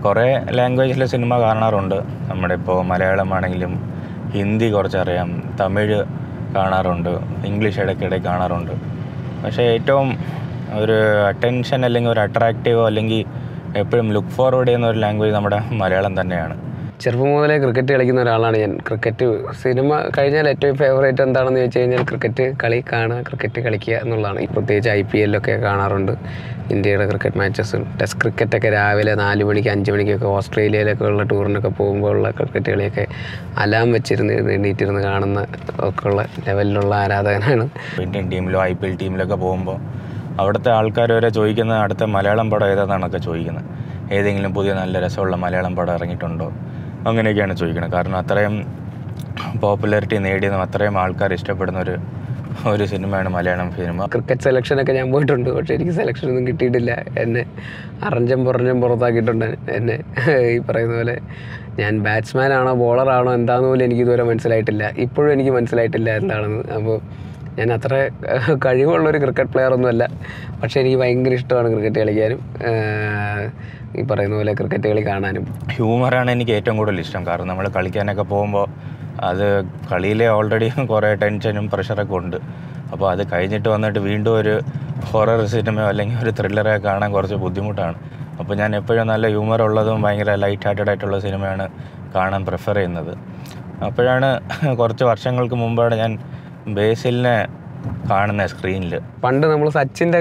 കുറേ ലാംഗ്വേജിലെ സിനിമ കാണാറുണ്ട് നമ്മുടെ ഇപ്പോൾ മലയാളമാണെങ്കിലും ഹിന്ദി കുറച്ചറിയാം തമിഴ് കാണാറുണ്ട് ഇംഗ്ലീഷ് ഇടയ്ക്കിടെ കാണാറുണ്ട് പക്ഷേ ഏറ്റവും ഒരു അറ്റൻഷൻ അല്ലെങ്കിൽ ഒരു അട്രാക്റ്റീവോ അല്ലെങ്കിൽ എപ്പോഴും ലുക്ക് ഫോർവേഡ് ചെയ്യുന്ന ഒരു ലാംഗ്വേജ് നമ്മുടെ മലയാളം തന്നെയാണ് ചെറുപ്പം മുതലേ ക്രിക്കറ്റ് കളിക്കുന്ന ഒരാളാണ് ഞാൻ ക്രിക്കറ്റ് സിനിമ കഴിഞ്ഞാൽ ഏറ്റവും ഫേവറേറ്റ് എന്താണെന്ന് ചോദിച്ചു കഴിഞ്ഞാൽ ക്രിക്കറ്റ് കളി കാണുക ക്രിക്കറ്റ് കളിക്കുക എന്നുള്ളതാണ് ഈ പ്രത്യേകിച്ച് ഐ പി എല്ലൊക്കെ കാണാറുണ്ട് ഇന്ത്യയുടെ ക്രിക്കറ്റ് മാച്ചസും ടെസ്റ്റ് ക്രിക്കറ്റൊക്കെ രാവിലെ നാല് മണിക്ക് അഞ്ച് മണിക്കൊക്കെ ഓസ്ട്രേലിയയിലൊക്കെ ഉള്ള ടൂറിനൊക്കെ പോകുമ്പോൾ ഉള്ള ക്രിക്കറ്റ് കളിയൊക്കെ അലാം വെച്ചിരുന്ന് എണീറ്റിരുന്ന് കാണുന്ന ഒക്കെ ഉള്ള ലെവലിലുള്ള ആരാധകനാണ് ഇന്ത്യൻ ടീമിലോ ഐ പി എൽ ടീമിലൊക്കെ പോകുമ്പോൾ അവിടുത്തെ ആൾക്കാർ വരെ ചോദിക്കുന്നത് അടുത്ത മലയാളം പടം ഏതാണെന്നൊക്കെ ചോദിക്കുന്നത് ഏതെങ്കിലും പുതിയ നല്ല രസമുള്ള മലയാളം പടം ഇറങ്ങിയിട്ടുണ്ടോ അങ്ങനെയൊക്കെയാണ് ചോദിക്കുന്നത് കാരണം അത്രയും പോപ്പുലാരിറ്റി നേടിയതും അത്രയും ആൾക്കാർ ഇഷ്ടപ്പെടുന്ന ഒരു ഒരു സിനിമയാണ് മലയാളം സിനിമ ക്രിക്കറ്റ് സെലക്ഷനൊക്കെ ഞാൻ പോയിട്ടുണ്ട് പക്ഷേ എനിക്ക് സെലക്ഷൻ ഒന്നും കിട്ടിയിട്ടില്ല എന്നെ അറഞ്ചം പുറഞ്ഞം പുറത്താക്കിയിട്ടുണ്ട് എന്നെ ഈ പറയുന്ന പോലെ ഞാൻ ബാറ്റ്സ്മാൻ ആണോ ബോളറാണോ എന്താണെന്ന് പോലും എനിക്ക് ഇതുവരെ മനസ്സിലായിട്ടില്ല ഇപ്പോഴും എനിക്ക് മനസ്സിലായിട്ടില്ല എന്താണെന്ന് അപ്പോൾ ഞാൻ അത്ര കഴിവുള്ളൊരു ക്രിക്കറ്റ് പ്ലെയർ ഒന്നുമല്ല പക്ഷേ എനിക്ക് ഭയങ്കര ഇഷ്ടമാണ് ക്രിക്കറ്റ് കളിക്കാനും ഏഹ് ഈ പറയുന്ന പോലെ ക്രിക്കറ്റ് കളി കാണാനും ഹ്യൂമറാണ് എനിക്ക് ഏറ്റവും കൂടുതൽ ഇഷ്ടം കാരണം നമ്മൾ കളിക്കാനൊക്കെ പോകുമ്പോൾ അത് കളിയിലെ ഓൾറെഡി കുറേ ടെൻഷനും പ്രഷറൊക്കെ ഉണ്ട് അപ്പോൾ അത് കഴിഞ്ഞിട്ട് വന്നിട്ട് വീണ്ടും ഒരു ഹൊറർ സിനിമയോ അല്ലെങ്കിൽ ഒരു ത്രില്ലറെ കാണാൻ കുറച്ച് ബുദ്ധിമുട്ടാണ് അപ്പോൾ ഞാൻ എപ്പോഴും നല്ല ഹ്യൂമർ ഉള്ളതും ഭയങ്കര ലൈറ്റ് ഹാർട്ടഡ് ആയിട്ടുള്ള സിനിമയാണ് കാണാൻ പ്രിഫർ ചെയ്യുന്നത് അപ്പോഴാണ് കുറച്ച് വർഷങ്ങൾക്ക് മുമ്പാണ് ഞാൻ ബേസിലിനെ കാണുന്നത് സ്ക്രീനിൽ പണ്ട് നമ്മൾ സച്ചിൻ്റെ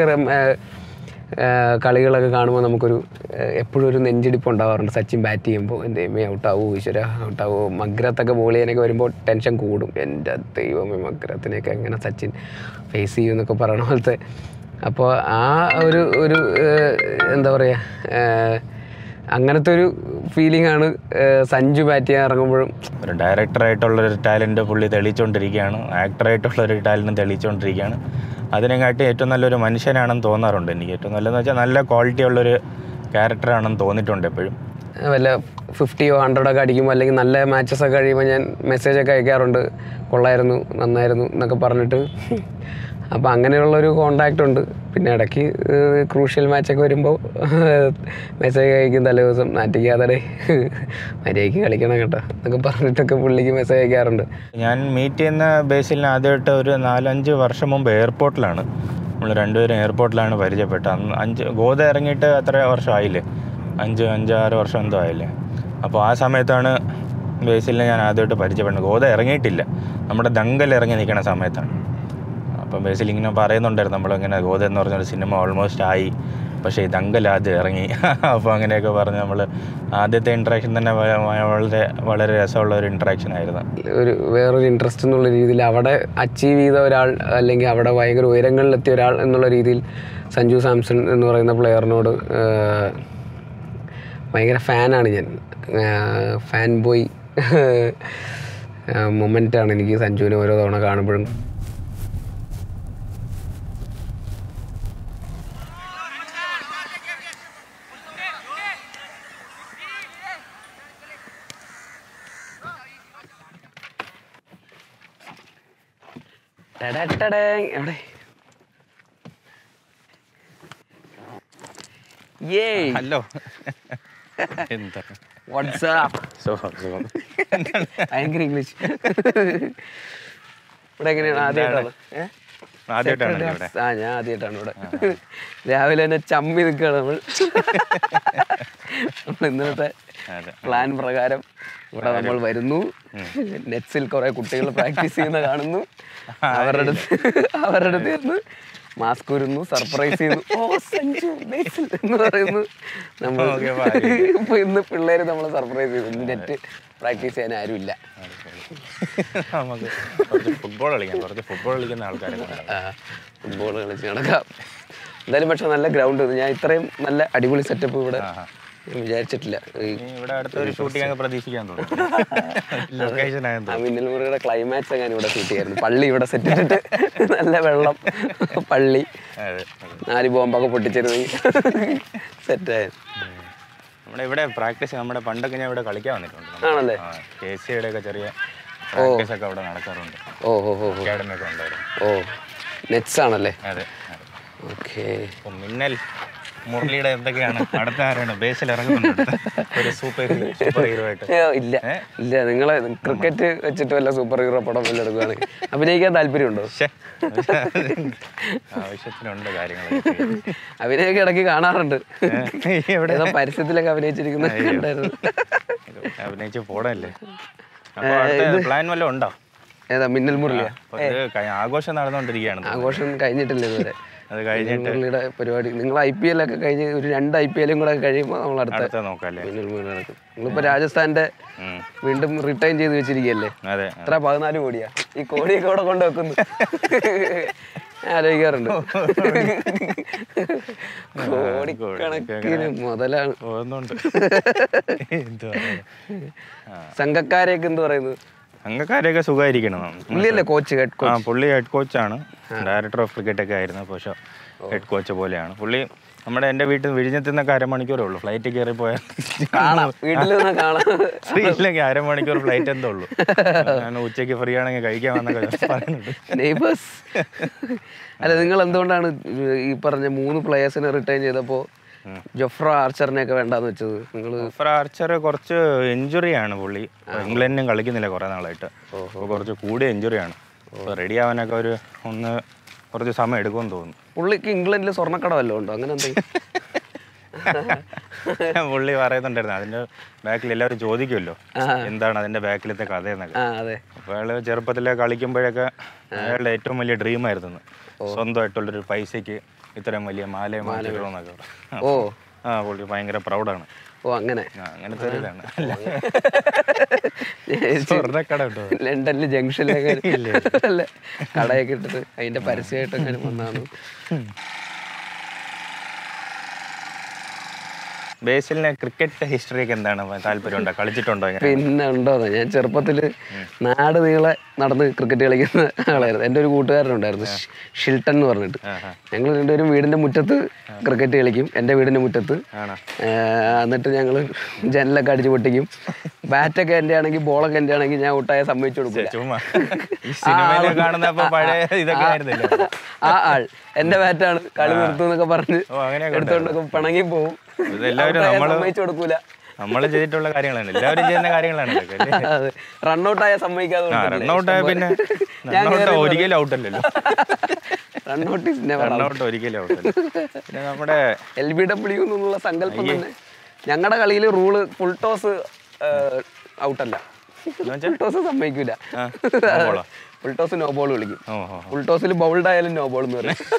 കളികളൊക്കെ കാണുമ്പോൾ നമുക്കൊരു എപ്പോഴും ഒരു നെഞ്ചിടിപ്പ് ഉണ്ടാവാറുണ്ട് സച്ചിൻ ബാറ്റ് ചെയ്യുമ്പോൾ ദൈവമേ ഔട്ടാവോ ഈശ്വര ഔട്ടാവോ മഗ്രത്തൊക്കെ ബോൾ ചെയ്യാനൊക്കെ വരുമ്പോൾ ടെൻഷൻ കൂടും എൻ്റെ ദൈവമേ മഗ്രത്തിനെയൊക്കെ എങ്ങനെ സച്ചിൻ ഫേസ് ചെയ്യും എന്നൊക്കെ പറയണ പോലത്തെ അപ്പോൾ ആ ഒരു ഒരു ഏഹ്, എന്താ പറയുക ഏഹ്, അങ്ങനത്തെ ഒരു ഫീലിംഗ് ആണ് ഏഹ്, സഞ്ജു ബാറ്റ് ചെയ്യാൻ ഇറങ്ങുമ്പോഴും ഒരു ഡയറക്ടറായിട്ടുള്ളൊരു ടാലൻറ്റ് പുള്ളി തെളിയിച്ചുകൊണ്ടിരിക്കുകയാണ് ആക്ടറായിട്ടുള്ളൊരു ടാലൻറ്റ് തെളിയിച്ചുകൊണ്ടിരിക്കുകയാണ് അതിനെക്കാട്ടി ഏറ്റവും നല്ലൊരു മനുഷ്യനാണെന്ന് തോന്നാറുണ്ട് എനിക്ക് ഏറ്റവും നല്ലതെന്ന് വെച്ചാൽ നല്ല ക്വാളിറ്റി ഉള്ളൊരു ക്യാരക്ടറാണെന്ന് തോന്നിയിട്ടുണ്ട് എപ്പോഴും വല്ല ഫിഫ്റ്റിയോ ഹൺഡ്രഡൊക്കെ അടിക്കുമ്പോൾ അല്ലെങ്കിൽ നല്ല മാച്ചസ് ഒക്കെ കഴിയുമ്പോൾ ഞാൻ മെസ്സേജൊക്കെ അയക്കാറുണ്ട് കൊള്ളായിരുന്നു നന്നായിരുന്നു എന്നൊക്കെ പറഞ്ഞിട്ട് അപ്പോൾ അങ്ങനെയുള്ളൊരു കോണ്ടാക്റ്റ് ഉണ്ട് പിന്നെ ഇടയ്ക്ക് ക്രൂഷ്യൽ മാച്ചൊക്കെ വരുമ്പോൾ മെസ്സേജ് അയക്കും തലേ ദിവസം നാറ്റിക്കാതെ മര്യാദയ്ക്ക് കളിക്കണം കേട്ടോ എന്നൊക്കെ പറഞ്ഞിട്ടൊക്കെ പുള്ളിക്ക് മെസ്സേജ് അയക്കാറുണ്ട് ഞാൻ മീറ്റ് ചെയ്യുന്ന ബേസിലിന് ആദ്യമായിട്ട് ഒരു നാലഞ്ച് വർഷം മുമ്പ് എയർപോർട്ടിലാണ് നമ്മൾ രണ്ടുപേരും എയർപോർട്ടിലാണ് പരിചയപ്പെട്ടത് അന്ന് അഞ്ച് ഗോത ഇറങ്ങിയിട്ട് എത്ര വർഷമായില്ലേ അഞ്ച് അഞ്ചാറ് വർഷം എന്തോ ആയില്ലേ അപ്പോൾ ആ സമയത്താണ് ബേസിലിനെ ഞാൻ ആദ്യമായിട്ട് പരിചയപ്പെടുന്നത് ഗോത ഇറങ്ങിയിട്ടില്ല നമ്മുടെ ദങ്കൽ ഇറങ്ങി നിൽക്കുന്ന സമയത്താണ് അപ്പം ബേസിൽ ഇങ്ങനെ പറയുന്നുണ്ടായിരുന്നു നമ്മളിങ്ങനെ ഗോത എന്ന് പറഞ്ഞൊരു സിനിമ ഓൾമോസ്റ്റ് ആയി പക്ഷേ ഈ ദങ്കൽ ആദ്യം ഇറങ്ങി അപ്പോൾ അങ്ങനെയൊക്കെ പറഞ്ഞ് നമ്മൾ ആദ്യത്തെ ഇൻട്രാക്ഷൻ തന്നെ വ- വളരെ വളരെ രസമുള്ള ഒരു ഇൻട്രാക്ഷൻ ആയിരുന്നു ഒരു വേറൊരു ഇൻട്രസ്റ്റ് എന്നുള്ള രീതിയിൽ അവിടെ അച്ചീവ് ചെയ്ത ഒരാൾ അല്ലെങ്കിൽ അവിടെ ഭയങ്കര ഉയരങ്ങളിലെത്തിയ ഒരാൾ എന്നുള്ള രീതിയിൽ സഞ്ജു സാംസൺ എന്ന് പറയുന്ന പ്ലെയറിനോട് ഭയങ്കര ഫാനാണ് ഞാൻ ഫാൻ ബോയ് മൊമെൻ്റാണ് എനിക്ക് സഞ്ജുവിനെ ഓരോ തവണ കാണുമ്പോഴും ടടടടേ, എവിടെ Yay! ഹലോ എന്താ വാട്സാപ്പ് സുഖം സുഖം ഭയങ്കര ഇംഗ്ലീഷ് ഇവിടെ എങ്ങനെയാണ് ആദ്യമായിട്ടാണ് ഏഹ് ആദ്യമായിട്ടാണ് ഇവിടെ ആ ഞാൻ ആദ്യമായിട്ടാണ് ഇവിടെ രാവിലെ തന്നെ ചമ്മി നിൽക്കുകയാണ് നമ്മൾ നമ്മൾ ഇന്നത്തെ അതെ പ്ലാൻ പ്രകാരം ഇവിടെ നമ്മൾ വരുന്നു നെറ്റ്സിൽ കുറെ കുട്ടികൾ പ്രാക്ടീസ് ചെയ്യുന്ന കാണുന്നു അവരുടെ അടുത്ത് അവരുടെ അടുത്ത് ഇരുന്ന് മാസ്ക് ഉരുന്നു സർപ്രൈസ് ചെയ്യുന്നു ഓ സഞ്ജു ബേസിൽ എന്ന് പറയുന്നു നമ്മൾ Okay, bye. ഇപ്പൊ ഇന്ന് പിള്ളേര് നമ്മളെ സർപ്രൈസ് ചെയ്തു നെറ്റ് പ്രാക്ടീസ് ചെയ്യാൻ ആരുമില്ല നമുക്ക് കുറച്ച് ഫുട്ബോൾ കളിക്കാം കുറച്ച് ഫുട്ബോൾ കളിക്കുന്ന ആൾക്കാരെ ഫുട്ബോൾ കളിച്ച് നടക്കാം എന്തായാലും പക്ഷെ നല്ല ഗ്രൗണ്ട് ഞാൻ ഇത്രയും നല്ല അടിപൊളി സെറ്റപ്പ് ഇവിടെ ഞാൻ വിചാരിച്ചിട്ടില്ല ഈ ഇനി ഇവിടെ അടുത്തൊരു ഷൂട്ടിംഗ് അങ്ങ് പ്രതീക്ഷിക്കാൻ തോന്നുന്നു ലൊക്കേഷൻ ആ ആയെന്ന് മിന്നൽ മുറിയുടെ ക്ലൈമാക്സ് ഞാൻ ഇവിടെ ഷൂട്ട് ചെയ്യായിരുന്നു പള്ളി ഇവിടെ സെറ്റ് ഇട്ടിട്ട് നല്ല വെള്ളം പള്ളി അതെ അതെ നാല് ബോംബൊക്കെ പൊട്ടിച്ചിരുന്നു സെറ്റായ നമ്മുടെ ഇവിടെ പ്രാക്ടീസ് നമ്മുടെ പണ്ടൊക്കെ ഞാൻ ഇവിടെ കളിക്കാൻ വന്നിട്ടുണ്ട് ആണല്ലേ കെ സിയുടെ ഒക്കെ ചെറിയ പ്രാക്ടീസ് ഒക്കെ അവിടെ നടക്കാറുണ്ട് ഓ ഓ ഓ ഓ. അക്കാഡമി ഒക്കെ ഉണ്ടായിരുന്നു ഓ നെറ്റ്സ് ആണല്ലേ അതെ അതെ ഓക്കെ അപ്പം മിന്നൽ മുരളിയുടെ എന്തൊക്കെയാണ് അടുത്ത ആരാണ് ബേസിൽ ഇറങ്ങുന്നുണ്ട് അടുത്ത. ഒരു സൂപ്പർ സൂപ്പർ ഹീറോ ആയിട്ട് ഏ, ഇല്ല ഇല്ല നിങ്ങളെ ക്രിക്കറ്റ് വെച്ചിട്ട് വല്ല സൂപ്പർ ഹീറോ പടം വല്ല എടുക്കുകയാണെങ്കിൽ അഭിനയിക്കാൻ താല്പര്യമുണ്ടോ ശ്ശേ. ആവശ്യത്തിനുണ്ട് കാര്യങ്ങൾ അഭിനയൊക്കെ ഇടയ്ക്ക് കാണാറുണ്ട് എവിടെ ഏതോ പരസ്യത്തിലൊക്കെ അഭിനയിച്ചിരിക്കുന്ന ഉണ്ടായിരുന്നു അഭിനയിച്ച് പോടല്ലേ അപ്പൊ അടുത്ത പ്ലാൻ വല്ലതും ഉണ്ടോ ഏതാ മിന്നൽ മുരളിയ അപ്പൊ ഇത് കഴി- ആഘോഷം നടന്നുകൊണ്ടിരിക്കുകയാണ് ആഘോഷം കഴിഞ്ഞിട്ടില്ല ഇതുവരെ അത് കഴിഞ്ഞിട്ട് മുരളിയുടെ പരിപാടി നിങ്ങൾ ഐ പി എൽ ഒക്കെ കഴിഞ്ഞ് ഒരു രണ്ട് ഐ പി എല്ലും കൂടെ കഴിയുമ്പോൾ നമ്മൾ അടുത്ത അടുത്ത നോക്കാല്ലേ മിന്നൽ മുരളി നടക്കും നിങ്ങളിപ്പോൾ രാജസ്ഥാന്റെ ഉം. വീണ്ടും റിട്ടൈൻ ചെയ്ത് വെച്ചിരിക്കുകയല്ലേ അതെ എത്ര പതിനാല് കോടിയാ ഈ കോടിയൊക്കെ അവിടെ കൊണ്ട് വെക്കുന്നു ഞാൻ ആലോചിക്കാറുണ്ട് കോടിക്കണക്കിന് മുതലാണ് പോകുന്നുണ്ട് എന്തുവാ സംഘക്കാരെയൊക്കെ എന്ത് പറയുന്നത് അംഗക്കാരെയൊക്കെ സുഖമായിരിക്കണം പുള്ളിയല്ലേ കോച്ച് ഹെഡ് ആ പുള്ളി ഹെഡ് കോച്ചാണ് ഡയറക്ടർ ഓഫ് ക്രിക്കറ്റ് ഒക്കെ ആയിരുന്നു പക്ഷെ ഹെഡ് കോച്ച് പോലെയാണ് പുള്ളി നമ്മുടെ എൻ്റെ വീട്ടിൽ നിന്ന് വിഴിഞ്ഞത്തിൽ നിന്നൊക്കെ അരമണിക്കൂറേ ഉള്ളൂ ഫ്ലൈറ്റ് കയറി പോയാൽ കാണാം വീട്ടിൽ നിന്ന് കാണാം ശ്രീയില്ലെങ്കിൽ അരമണിക്കൂർ ഫ്ലൈറ്റ് എന്തോ ഉള്ളൂ ഞാൻ ഉച്ചയ്ക്ക് ഫ്രീ ആണെങ്കിൽ കഴിക്കാൻ വന്നൊക്കെ പറയുന്നുണ്ട് നെയ്ബേഴ്സ് അല്ല നിങ്ങൾ എന്തുകൊണ്ടാണ് ഈ പറഞ്ഞ മൂന്ന് പ്ലേയേഴ്സിനെ റിട്ടൈൻ ചെയ്തപ്പോൾ ജൊഫ്ര ആർച്ചറിനെയൊക്കെ വേണ്ടാന്ന് വെച്ചത് നിങ്ങൾ ജോഫർ ആർച്ചർ കുറച്ച് ഇഞ്ചുറിയാണ് പുള്ളി ഇംഗ്ലണ്ടിനും കളിക്കുന്നില്ല കുറേ നാളായിട്ട് അപ്പോൾ കുറച്ച് കൂടിയ ഇഞ്ചുറിയാണ് അപ്പോൾ റെഡി ആവാനൊക്കെ ഒരു ഒന്ന് കുറച്ച് സമയം എടുക്കുമെന്ന് തോന്നുന്നു പുള്ളിക്ക് ഇംഗ്ലണ്ടിൽ സ്വർണ്ണക്കട വല്ലതും ഉണ്ടോ അങ്ങനെ എന്തെങ്കിലും പുള്ളി പറയുന്നുണ്ടായിരുന്നു അതിൻ്റെ ബാക്കിൽ എല്ലാവരും ചോദിക്കുമല്ലോ ആ. എന്താണ് അതിൻ്റെ ബാക്കിലത്തെ കഥ എന്നൊക്കെ ആ അതെ അപ്പോൾ അയാൾ ചെറുപ്പത്തിലെ കളിക്കുമ്പോഴൊക്കെ അയാളുടെ ഏറ്റവും വലിയ ഡ്രീമായിരുന്നു സ്വന്തമായിട്ടുള്ളൊരു പൈസയ്ക്ക് ഇത്രയും വലിയ മാലയും വാങ്ങിക്കണമെന്നൊക്കെ ഓ ആ പുള്ളി ഭയങ്കര പ്രൗഡാണ് ഓ അങ്ങനെ ആ, അങ്ങനത്തെ ഒരു ഇതാണ് സ്വർണ്ണക്കട കേട്ടോ ലണ്ടനിൽ ജംഗ്ഷനിലൊക്കെ അല്ല കടയൊക്കെ ഇട്ടിട്ട് അതിന്റെ പരസ്യമായിട്ട് അങ്ങനെ വന്നാണ് ബേസിലിന് ക്രിക്കറ്റ് ഹിസ്റ്ററിയൊക്കെ എന്താണ് താല്പര്യമുണ്ടോ കളിച്ചിട്ടുണ്ടോ ഇങ്ങനെ പിന്നെ ഉണ്ടോന്ന് ഞാൻ ചെറുപ്പത്തിൽ നാട് നീളെ നടന്ന് ക്രിക്കറ്റ് കളിക്കുന്ന ആളായിരുന്നു എൻ്റെ ഒരു കൂട്ടുകാരനുണ്ടായിരുന്നു ഷി- ഷിൽട്ടൺ എന്ന് പറഞ്ഞിട്ട് ആഹാ. ഞങ്ങൾ രണ്ടുപേരും വീടിൻ്റെ മുറ്റത്ത് ക്രിക്കറ്റ് കളിക്കും എൻ്റെ വീടിൻ്റെ മുറ്റത്ത് ആണോ ആ, എന്നിട്ട് ഞങ്ങൾ ജനലൊക്കെ അടിച്ച് പൊട്ടിക്കും ബാറ്റൊക്കെ എൻ്റെ ആണെങ്കിൽ ബോളൊക്കെ എൻ്റെ ആണെങ്കിൽ ഞാൻ ഒട്ടായ സമ്മതിച്ചു കൊടുക്കില്ല ചുമ്മാ ഈ സിനിമയിലെ കാണുന്നപ്പോ പഴയ ഇതൊക്കെ ആയിരുന്നില്ല ആ ആൾ എൻ്റെ ബാറ്റാണ് കളി നിർത്തും എന്നൊക്കെ പറഞ്ഞ് ഓ അങ്ങനെയൊക്കെ എടുത്തോണ്ടൊക്കെ പിണങ്ങി പോവും ഇതെല്ലാവരും ഔട്ടായ നമ്മള് സമ്മതിച്ചു കൊടുക്കൂല നമ്മൾ ചെയ്തിട്ടുള്ള കാര്യങ്ങളാണ് എല്ലാവരും ചെയ്യുന്ന കാര്യങ്ങളാണ് ഇതൊക്കെ അല്ലേ അതെ റണ്ണൗട്ടായ സമ്മതിക്കാതെ ആ റണ്ണൗട്ട് ആയ പിന്നെ റണ്ണൗട്ട് ഒരിക്കലും ഔട്ടല്ലല്ലോ റണ്ണൗട്ട് ഇസ് നെവർ റണ്ണൗട്ട് ഒരിക്കലും ഔട്ടല്ല പിന്നെ നമ്മുടെ എൽ ബി ഡബ്ല്യു എന്നുള്ള സങ്കല്പം തന്നെ ഞങ്ങളുടെ കളിയിൽ റൂള് ഫുൾ ടോസ് ഔട്ടല്ല ഫുൾ ടോസ് സമ്മതിക്കൂല ആ, no ball ആ? ഫുൾ ടോസ് നോ ബോൾ വിളിക്കും ഓ ഓ ഫുൾ ടോസിൽ ബൗൾഡ് ആയാലും നോ ബോൾ എന്ന് പറയും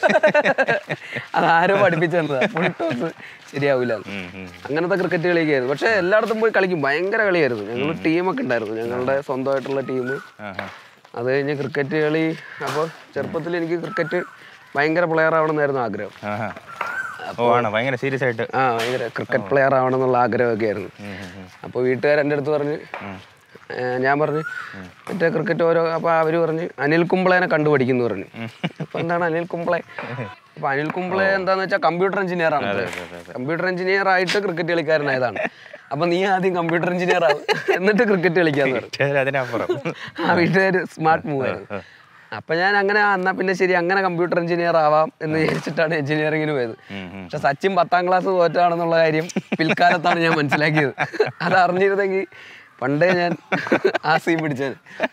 അതാരോ പഠിപ്പിച്ചു തന്നതാ ഫുൾ ടോസ് ശരിയാവില്ല ഉം, ഉം. അങ്ങനത്തെ ക്രിക്കറ്റ് കളിക്കായിരുന്നു പക്ഷെ എല്ലായിടത്തും പോയി കളിക്കും ഭയങ്കര കളിയായിരുന്നു ഞങ്ങൾ ടീമൊക്കെ ഉണ്ടായിരുന്നു ഞങ്ങളുടെ സ്വന്തമായിട്ടുള്ള ടീം ആഹാ. അത് കഴിഞ്ഞ് ക്രിക്കറ്റ് കളി അപ്പോൾ ചെറുപ്പത്തിൽ എനിക്ക് ക്രിക്കറ്റ് ഭയങ്കര പ്ലെയർ ആവണമെന്നായിരുന്നു ആഗ്രഹം ആഹാ. ഓ ആണോ ഭയങ്കര സീരിയസ് ആയിട്ട് ആ ഭയങ്കര ക്രിക്കറ്റ് പ്ലെയർ ആവണം എന്നുള്ള ആഗ്രഹമൊക്കെ ആയിരുന്നു ഉം, ഉം, ഉം. അപ്പോൾ വീട്ടുകാർ എൻ്റെ അടുത്ത് പറഞ്ഞ് ഏ, ഞാൻ പറഞ്ഞു മറ്റേ ക്രിക്കറ്റ് ഓരോ അപ്പോൾ അവർ പറഞ്ഞ് അനിൽ കുംബ്ലേനെ കണ്ടുപഠിക്കുന്നു പറഞ്ഞു അപ്പോൾ എന്താണ് അനിൽ കുംബ്ലെ അപ്പോൾ അനിൽ കുംബ്ലെ എന്താന്ന് വെച്ചാൽ കമ്പ്യൂട്ടർ എഞ്ചിനീയർ ആണ് കമ്പ്യൂട്ടർ എഞ്ചിനീയർ ആയിട്ട് ക്രിക്കറ്റ് കളിക്കാരനായതാണ് അപ്പോൾ നീ ആദ്യം കമ്പ്യൂട്ടർ എഞ്ചിനീയർ ആവും എന്നിട്ട് ക്രിക്കറ്റ് കളിക്കാന്ന് പറഞ്ഞു ശരി, അതിനപ്പുറം ആ വീട്ടുകാർ സ്മാർട്ട് മൂവ് ആയിരുന്നു അപ്പൊ ഞാൻ അങ്ങനെ ആ, എന്നാ പിന്നെ ശരി അങ്ങനെ കമ്പ്യൂട്ടർ എഞ്ചിനീയർ ആവാം എന്ന് വിചാരിച്ചിട്ടാണ് എഞ്ചിനീയറിംഗിന് പോയത് ഉം, ഉം. പക്ഷെ സച്ചിൻ പത്താം ക്ലാസ് തോറ്റാണെന്നുള്ള കാര്യം പിൽക്കാലത്താണ് ഞാൻ മനസ്സിലാക്കിയത് അത് അറിഞ്ഞിരുന്നെങ്കിൽ പണ്ടേ ഞാൻ ആ സീൻ പിടിച്ചത്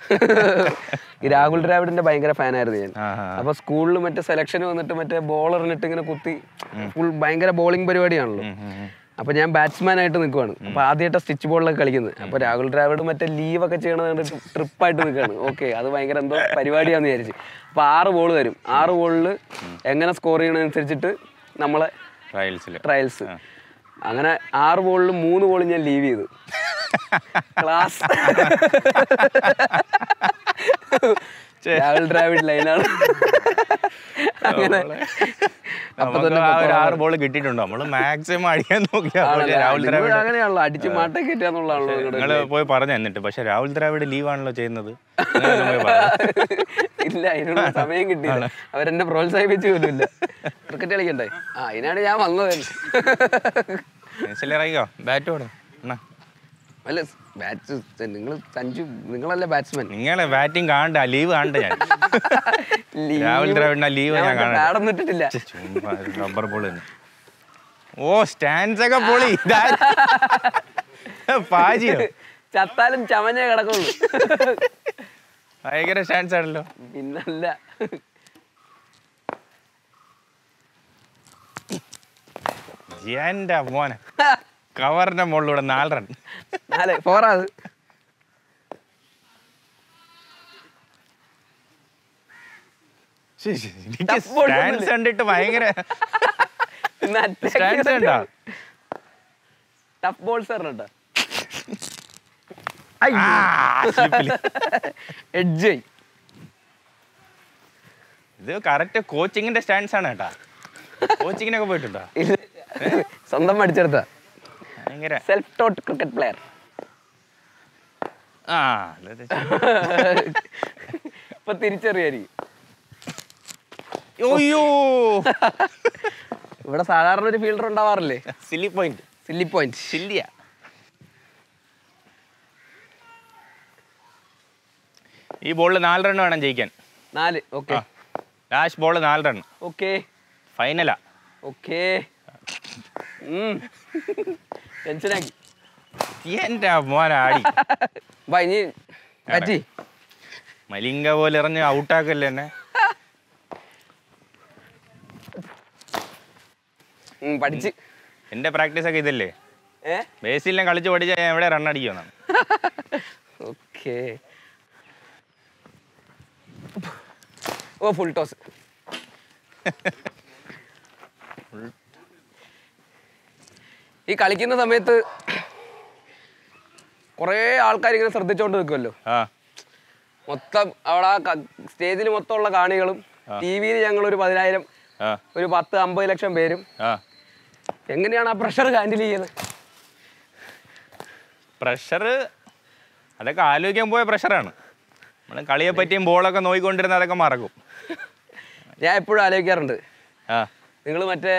ഈ രാഹുൽ ദ്രാവിഡിന്റെ ഭയങ്കര ഫാനായിരുന്നു ഞാൻ ആഹാ. അപ്പൊ സ്കൂളിൽ മറ്റേ സെലക്ഷൻ വന്നിട്ട് മറ്റേ ബോളറിനിട്ട് ഇങ്ങനെ കുത്തി ഫുൾ ഭയങ്കര ബോളിംഗ് പരിപാടിയാണല്ലോ ഉം, ഉം, ഉം. അപ്പൊ ഞാൻ ബാറ്റ്സ്മാൻ ആയിട്ട് നിൽക്കുവാണ് അപ്പൊ ആദ്യമായിട്ട് സ്റ്റിച്ച് ബോളിലൊക്കെ കളിക്കുന്നത് അപ്പൊ രാഹുൽ ദ്രാവിഡ് മറ്റേ ലീവ് ഒക്കെ ചെയ്യണത് കണ്ടിട്ട് ട്രിപ്പായിട്ട് നിൽക്കുകയാണ് ഓക്കെ അത് ഭയങ്കര എന്തോ പരിപാടിയാന്ന് വിചാരിച്ചു അപ്പൊ ആറ് ബോൾ തരും ആറ് ബോളിൽ എങ്ങനെ സ്കോർ ചെയ്യണതനുസരിച്ചിട്ട് നമ്മളെ ട്രയൽസിൽ ട്രയൽസ് അങ്ങനെ ആറ് ബോളിൽ മൂന്ന് ബോൾ ഞാൻ ലീവ് ചെയ്തു ക്ലാസ് രാഹുൽ ദ്രാവിഡ് ലൈനാണ് അങ്ങനെ അപ്പൊ നമുക്ക് ആ ഒരു ആറ് ബോൾ കിട്ടിയിട്ടുണ്ടോ നമ്മള് മാക്സിമം അടിക്കാൻ നോക്കിയാ പക്ഷേ രാഹുൽ നിങ്ങൾ ദ്രാവിഡ് അങ്ങനെയാണല്ലോ അടിച്ച് മാട്ട കയറ്റാന്നുള്ളതാണല്ലോ നിങ്ങളുടെ നിങ്ങൾ പോയി പറഞ്ഞു എന്നിട്ട് പക്ഷെ രാഹുൽ ദ്രാവിഡ് ലീവാണല്ലോ ചെയ്യുന്നത് നിങ്ങളൊന്നും പോയി പറഞ്ഞു. ഇല്ല അതിനുള്ള സമയം കിട്ടിയില്ല അവരെന്നെ പ്രോത്സാഹിപ്പിച്ചു പോലുമില്ല ക്രിക്കറ്റ് കളിക്കണ്ടേ ആ അതിനാണ് ഞാൻ വന്നത് മനസ്സിലിറങ്ങിയോ ബാറ്റ് കൊടു എന്നാ അല്ല ബാറ്റ്സ് നിങ്ങൾ സഞ്ജു നിങ്ങളല്ലേ ബാറ്റ്സ്മാൻ നിങ്ങളെ ബാറ്റിംഗ് കാണണ്ട ലീവ് കാണണ്ട ഞാൻ രാഹുൽ ദ്രാവിഡിന്റെ ലീവ് ഞാൻ കാണാം പാടം ഇട്ടിട്ടില്ല ചുമ്മാ റബ്ബർ ബോൾ തന്നെ ഓ സ്റ്റാൻഡ്സ് ഒക്കെ പൊളി ഇതാ- പാജിയോ ചത്താലും ചമഞ്ഞേ കിടക്കുള്ളൂ ഭയങ്കര സ്റ്റാൻഡ്സ് ആണല്ലോ പിന്നല്ല എന്റെ മോനെ കവറിന്റെ മുകളിലൂടെ നാല് റൺ നാല് ഫോറാ അത് ശ്ശി, ശ്ശി, എനിക്ക് Tough ball സ്റ്റാൻഡ്സ് ഒന്നുമില്ല. കണ്ടിട്ട് ഭയങ്കര ഇന്ന് attack സ്റ്റാൻഡ്സ് ചെയ്തിട്ട് കണ്ടോ ടഫ് ബോൾസ് പറഞ്ഞോ ആ, സ്ലിപ്പില്. എഡ്ജ് ഇത് കറക്റ്റ് കോച്ചിങ്ങിന്റെ സ്റ്റാൻഡ്സ് ആണ് കേട്ടാ കോച്ചിങ്ങിനൊക്കെ പോയിട്ടുണ്ടോ സ്വന്തം പഠിച്ചെടുത്ത ഭയങ്കര സെൽഫ് ടോട്ട് ക്രിക്കറ്റ് പ്ലെയർ ആ അല്ലത് ഇപ്പൊ തിരിച്ചറിയായിരിക്കും അയ്യോ ഇവിടെ സാധാരണ ഒരു ഫീൽഡർ ഉണ്ടാവാറില്ലേ സില്ലി പോയിന്റ് സില്ലി പോയിന്റ് സില്ലിയ ഈ ബോളിൽ നാല് റൺ വേണം ജയിക്കാൻ നാല് ഓക്കെ ലാസ്റ്റ് ബോൾ നാല് റൺ ഓക്കെ ഫൈനലാ ഓക്കെ ടെൻഷനാക്കി എന്റെ മോനെ ആടി ബാ ഇനി പറ്റി മലിംഗ പോലെ എറിഞ്ഞ് ഔട്ടാക്കല്ലേ എന്നെ ഉം, പഠിച്ച് എന്റെ പ്രാക്ടീസ് ഒക്കെ ഇതല്ലേ ഏ ബേസിലെ കളിച്ച് പഠിച്ചാൽ ഞാൻ എവിടെ റൺ അടിക്കുമെന്നാണ് ഓക്കെ ഓ ഫുൾ ടോസ് ഈ കളിക്കുന്ന സമയത്ത് കുറേ ആൾക്കാർ ഇങ്ങനെ ശ്രദ്ധിച്ചോണ്ട് നിൽക്കുമല്ലോ ആ മൊത്തം അവിടെ ആ സ്റ്റേജിൽ മൊത്തമുള്ള കാണികളും ടി വിയിൽ ഞങ്ങൾ ഒരു പതിനായിരം ആ ഒരു പത്ത് അമ്പത് ലക്ഷം പേരും ആ എങ്ങനെയാണ് ആ പ്രഷർ ഹാൻഡിൽ ചെയ്യുന്നത് പ്രഷർ അതൊക്കെ ആലോചിക്കാൻ പോയ പ്രഷറാണ് നമ്മൾ കളിയെ പറ്റിയും ബോളൊക്കെ നോക്കിക്കൊണ്ടിരുന്ന അതൊക്കെ മറക്കും ഞാൻ എപ്പോഴും ആലോചിക്കാറുണ്ട് ആ നിങ്ങൾ മറ്റേ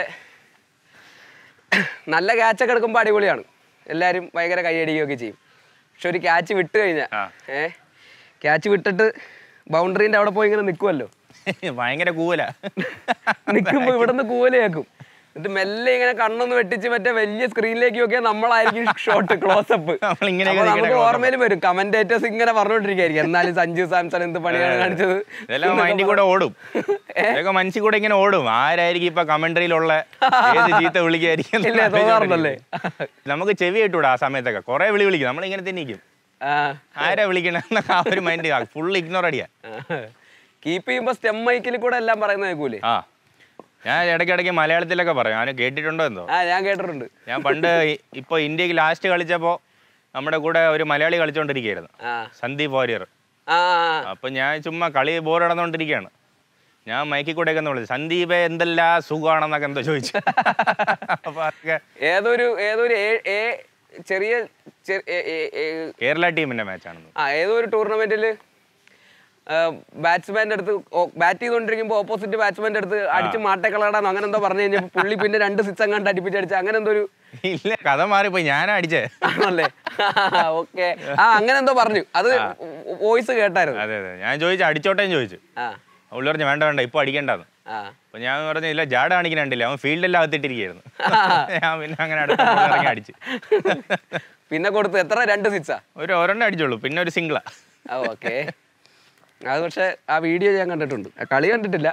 നല്ല ക്യാച്ചൊക്കെ എടുക്കുമ്പോൾ അടിപൊളിയാണ് എല്ലാവരും ഭയങ്കര കൈയടിക്കുകയൊക്കെ ചെയ്യും പക്ഷെ ഒരു ക്യാച്ച് വിട്ട് കഴിഞ്ഞാൽ ആ. ഏ ക്യാച്ച് വിട്ടിട്ട് ബൗണ്ടറീൻ്റെ അവിടെ പോയി ഇങ്ങനെ നിൽക്കുമല്ലോ ഭയങ്കര കൂല നിൽക്കുമ്പോൾ ഇവിടെ നിന്ന് കൂവല് കേൾക്കും എന്നിട്ട് മെല്ലെ ഇങ്ങനെ കണ്ണൊന്ന് വെട്ടിച്ച് മറ്റേ വലിയ സ്ക്രീനിലേക്ക് നോക്കിയാൽ നമ്മളായിരിക്കും ഷോട്ട് ക്ലോസപ്പ് നമ്മളിങ്ങനെയൊക്കെ നമുക്ക് ഇങ്ങനെ close up. ഓർമ്മയിൽ വരും കമന്റേറ്റേഴ്സ് ഇങ്ങനെ പറഞ്ഞുകൊണ്ടിരിക്കുകയായിരിക്കും എന്നാലും സഞ്ജു സാംസൺ എന്ത് പണിയാണ് കാണിച്ചത് ഇതെല്ലാം മൈൻഡിൽ കൂടെ ഓടും ഇതൊക്കെ മനസ്സിൽ കൂടെ ഇങ്ങനെ ഓടും ആരായിരിക്കും ഇപ്പൊ കമന്ററിയിലുള്ള ഏത് ചീത്ത വിളിക്കായിരിക്കും ഇല്ലേ, തോന്നാറുണ്ടല്ലേ? നമുക്ക് ചെവി ഇട്ടൂടാ ആ സമയത്തൊക്കെ കുറെ വിളി വിളിക്കും നമ്മൾ ഇങ്ങനെ തന്നെ ഇരിക്കും ആ ആരാ വിളിക്കണെന്നൊക്കെ ആ ഒരു മൈൻഡ് ഫുൾ ഇഗ്നോർ അടിയാ കീപ്പ് ചെയ്യുമ്പോ സ്റ്റെം മൈക്കിൽ കൂടെ എല്ലാം പറയുന്നത് കേൾക്കൂലേ ആ ഞാൻ ഇടയ്ക്കിടയ്ക്ക് മലയാളത്തിലൊക്കെ പറയും ഞാൻ കേട്ടിട്ടുണ്ടോ എന്തോ ആ ഞാൻ കേട്ടിട്ടുണ്ട് ഞാൻ പണ്ട് ഇ- ഇപ്പൊ ഇന്ത്യക്ക് ലാസ്റ്റ് കളിച്ചപ്പോ നമ്മുടെ കൂടെ ഒരു മലയാളി കളിച്ചോണ്ടിരിക്കുകയായിരുന്നു ആ സന്ദീപ് വാര്യർ ആ അപ്പൊ ഞാൻ ചുമ്മാ കളി ബോർ നടന്നുകൊണ്ടിരിക്കുകയാണ് ഞാൻ മൈക്കിൽ കൂടെ ഒക്കെ ഒന്ന് വിളിച്ചു സന്ദീപ് എന്തെല്ലാം സുഖമാണെന്നൊക്കെ എന്തോ ചോദിച്ചു അപ്പൊ അതൊക്കെ ഏതൊരു ഏതൊരു ഏ- ഏ- ചെറിയ ചെ- ഏ- ഏ- ഏ- കേരള ടീമിന്റെ മാച്ചാണെന്ന് ആ ഏതോ ഒരു ടൂർണമെന്റിൽ ബാറ്റ്സ്മാൻ്റെ അടുത്ത് ബാറ്റ് ചെയ്തുകൊണ്ടിരിക്കുമ്പോൾ ഓപ്പോസിറ്റ് ബാറ്റ്സ്മാൻ്റെ അടുത്ത് അടിച്ച് മാട്ടക്കളടാന്ന് അങ്ങനെ എന്തോ പറഞ്ഞു കഴിഞ്ഞപ്പോൾ പുള്ളി പിന്നെ രണ്ട് സിക്സ് അങ്ങാണ്ട് അടുപ്പിച്ച് അടിച്ച് അങ്ങനെ എന്തോ ഒരു ഇല്ല കഥ മാറിപ്പോയി ഞാനാ അടിച്ചേ ആണല്ലേ ഓക്കെ ആ അങ്ങനെ എന്തോ പറഞ്ഞു അത് വോയിസ് കേട്ടായിരുന്നു അതെ അതെ ഞാൻ ചോദിച്ചു അടിച്ചോട്ടേന്ന് ചോദിച്ചു ആ പുള്ളി പറഞ്ഞു വേണ്ട വേണ്ട ഇപ്പൊ അടിക്കണ്ടെന്ന് ആ അപ്പൊ ഞാൻ പറഞ്ഞു ഇല്ല ജാട കാണിക്കണില്ല അവൻ ഫീൽഡെല്ലാം അകത്തിട്ടിരിക്കുകയായിരുന്നു ഞാൻ പിന്നെ അങ്ങനെ അടുത്ത ball ഇറങ്ങി അടിച്ച് പിന്നെ കൊടുത്ത് എത്ര രണ്ട് സിക്സാ ഒരു ഒരെണ്ണം അടിച്ചോളൂ പിന്നെ ഒരു സിംഗിളാ ആ ഓക്കെ അത് പക്ഷെ ആ വീഡിയോ ഞാൻ കണ്ടിട്ടുണ്ട് ആ കളി കണ്ടിട്ടില്ല